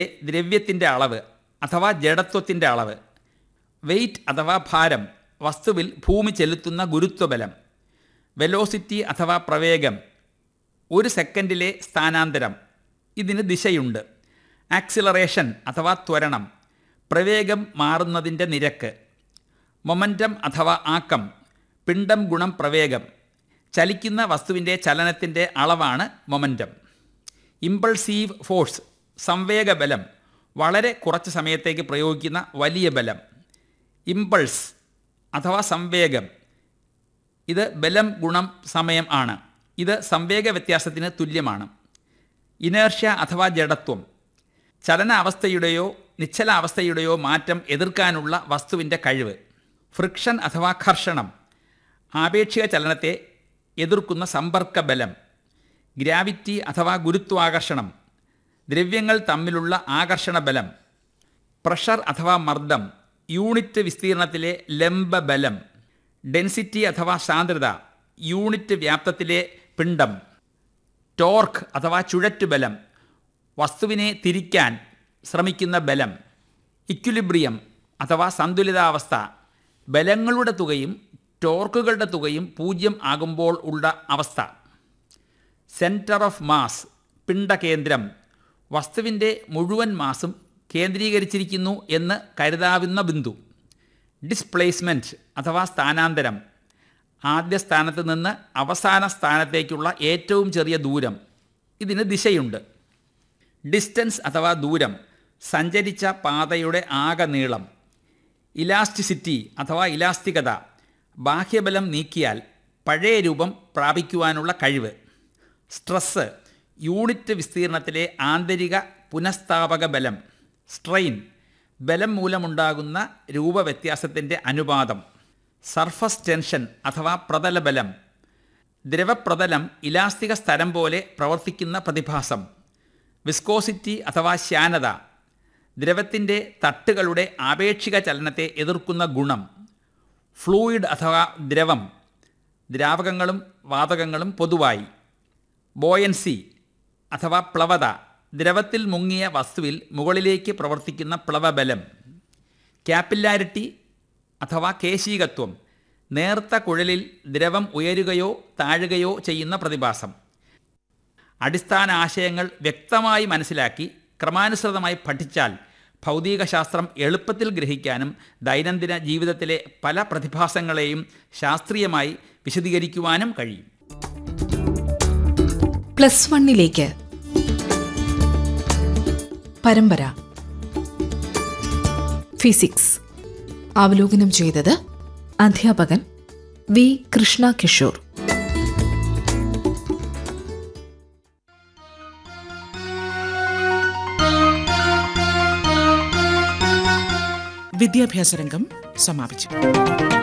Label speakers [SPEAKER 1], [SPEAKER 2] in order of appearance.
[SPEAKER 1] ദ്രവ്യത്തിൻ്റെ അളവ് അഥവാ ജഡത്വത്തിൻ്റെ അളവ് വെയ്റ്റ് അഥവാ ഭാരം വസ്തുവിൽ ഭൂമി ചെലുത്തുന്ന ഗുരുത്വബലം വെലോസിറ്റി അഥവാ പ്രവേഗം ഒരു സെക്കൻഡിലെ സ്ഥാനാന്തരം ഇതിന് ദിശയുണ്ട് ആക്സിലറേഷൻ അഥവാ ത്വരണം പ്രവേഗം മാറുന്നതിൻ്റെ നിരക്ക് മൊമൻറ്റം അഥവാ ആക്കം പിണ്ഡം ഗുണം പ്രവേഗം ചലിക്കുന്ന വസ്തുവിൻ്റെ ചലനത്തിൻ്റെ അളവാണ് മൊമൻറ്റം ഇമ്പൾസീവ് ഫോഴ്സ് സംവേഗ ബലം വളരെ കുറച്ച് സമയത്തേക്ക് പ്രയോഗിക്കുന്ന വലിയ ബലം ഇമ്പൾസ് അഥവാ സംവേഗം ഇത് ബലം ഗുണം സമയം ആണ് ഇത് സംവേഗ വ്യത്യാസത്തിന് തുല്യമാണ് ഇനേർഷ്യ അഥവാ ജഡത്വം ചലനാവസ്ഥയുടെയോ നിശ്ചലാവസ്ഥയുടെയോ മാറ്റം എതിർക്കാനുള്ള വസ്തുവിൻ്റെ കഴിവ് ഫ്രിക്ഷൻ അഥവാ ഘർഷണം ആപേക്ഷിക ചലനത്തെ എതിർക്കുന്ന സമ്പർക്ക ബലം ഗ്രാവിറ്റി അഥവാ ഗുരുത്വാകർഷണം ദ്രവ്യങ്ങൾ തമ്മിലുള്ള ആകർഷണ ബലം പ്രഷർ അഥവാ മർദ്ദം യൂണിറ്റ് വിസ്തീർണത്തിലെ ലംബ ബലം ഡെൻസിറ്റി അഥവാ സാന്ദ്രത യൂണിറ്റ് വ്യാപ്തത്തിലെ പിണ്ഡം ടോർക്ക് അഥവാ ചുഴറ്റുബലം വസ്തുവിനെ തിരിക്കാൻ ശ്രമിക്കുന്ന ബലം ഇക്വിലിബ്രിയം അഥവാ സന്തുലിതാവസ്ഥ ബലങ്ങളുടെ തുകയും ടോർക്കുകളുടെ തുകയും പൂജ്യം ആകുമ്പോൾ ഉള്ള അവസ്ഥ സെൻറ്റർ ഓഫ് മാസ് പിണ്ഡകേന്ദ്രം വസ്തുവിൻ്റെ മുഴുവൻ മാസും കേന്ദ്രീകരിച്ചിരിക്കുന്നു എന്ന് കരുതാവുന്ന ബിന്ദു ഡിസ്പ്ലേസ്മെൻറ്റ് അഥവാ സ്ഥാനാന്തരം ആദ്യ സ്ഥാനത്ത് നിന്ന് അവസാന സ്ഥാനത്തേക്കുള്ള ഏറ്റവും ചെറിയ ദൂരം ഇതിന് ദിശയുണ്ട് ഡിസ്റ്റൻസ് അഥവാ ദൂരം സഞ്ചരിച്ച പാതയുടെ ആകെ നീളം ഇലാസ്റ്റിസിറ്റി അഥവാ ഇലാസ്തികത ബാഹ്യബലം നീക്കിയാൽ പഴയ രൂപം പ്രാപിക്കുവാനുള്ള കഴിവ് സ്ട്രെസ്സ് യൂണിറ്റ് വിസ്തീർണത്തിലെ ആന്തരിക പുനഃസ്ഥാപക ബലം സ്ട്രെയിൻ ബലം മൂലമുണ്ടാകുന്ന രൂപവ്യത്യാസത്തിൻ്റെ അനുപാതം സർഫസ് ടെൻഷൻ അഥവാ പ്രതലബലം ദ്രവപ്രതലം ഇലാസ്തിക സ്ഥലം പോലെ പ്രവർത്തിക്കുന്ന പ്രതിഭാസം വിസ്കോസിറ്റി അഥവാ ശ്യാനത ദ്രവത്തിൻ്റെ തട്ടുകളുടെ ആപേക്ഷിക ചലനത്തെ എതിർക്കുന്ന ഗുണം ഫ്ലൂയിഡ് അഥവാ ദ്രവം ദ്രാവകങ്ങളും വാതകങ്ങളും പൊതുവായി ബോയൻസി അഥവാ പ്ലവത ദ്രവത്തിൽ മുങ്ങിയ വസ്തുവിൽ മുകളിലേക്ക് പ്രവർത്തിക്കുന്ന പ്ലവബലം ക്യാപ്പില്ലാരിറ്റി അഥവാ കേശീകത്വം നേർത്ത കുഴലിൽ ദ്രവം ഉയരുകയോ താഴുകയോ ചെയ്യുന്ന പ്രതിഭാസം അടിസ്ഥാന ആശയങ്ങൾ വ്യക്തമായി മനസ്സിലാക്കി ക്രമാനുസൃതമായി പഠിച്ചാൽ ഭൗതികശാസ്ത്രം എളുപ്പത്തിൽ ഗ്രഹിക്കാനും ദൈനംദിന ജീവിതത്തിലെ പല പ്രതിഭാസങ്ങളെയും ശാസ്ത്രീയമായി വിശദീകരിക്കുവാനും കഴിയും
[SPEAKER 2] പ്ലസ് വണ്ണിലേക്ക് പരമ്പര ഫിസിക്സ് അവലോകനം ചെയ്തത് അധ്യാപകൻ വി കൃഷ്ണ കിഷോർ
[SPEAKER 3] വിദ്യാഭ്യാസ രംഗം സമാപിച്ചു